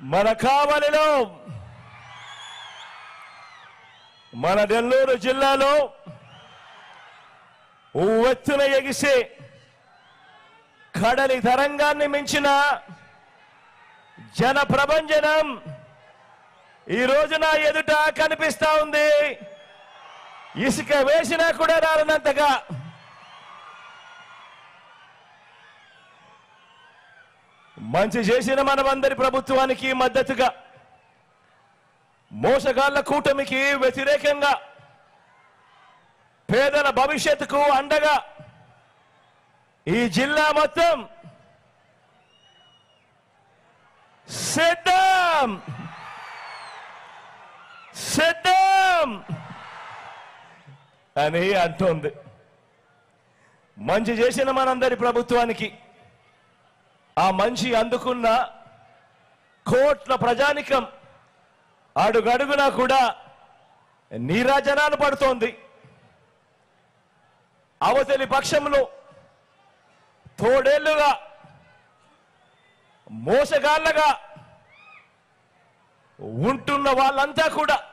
మన కావలిలో మన నెల్లూరు జిల్లాలో ఉవ్వెత్తున ఎగిసే కడలి తరంగాన్ని మించిన జన ప్రభంజనం ఈ రోజున ఎదుట కనిపిస్తా ఉంది ఇసుక వేసినా కూడా రాలనంతగా మంచి చేసిన మనమందరి ప్రభుత్వానికి మద్దతుగా మోసగాళ్ల కూటమికి వ్యతిరేకంగా పేదల భవిష్యత్తుకు అండగా ఈ జిల్లా మొత్తం సిద్ధం సిద్ధం అని అంటోంది మంచి చేసిన మనందరి ప్రభుత్వానికి ఆ మంచి అందుకున్న కోట్ల ప్రజానికం అడుగడుగునా కూడా నీరాజనాలు పడుతోంది అవతలి పక్షంలో తోడేళ్లుగా మోసగాళ్ళగా ఉంటున్న వాళ్ళంతా కూడా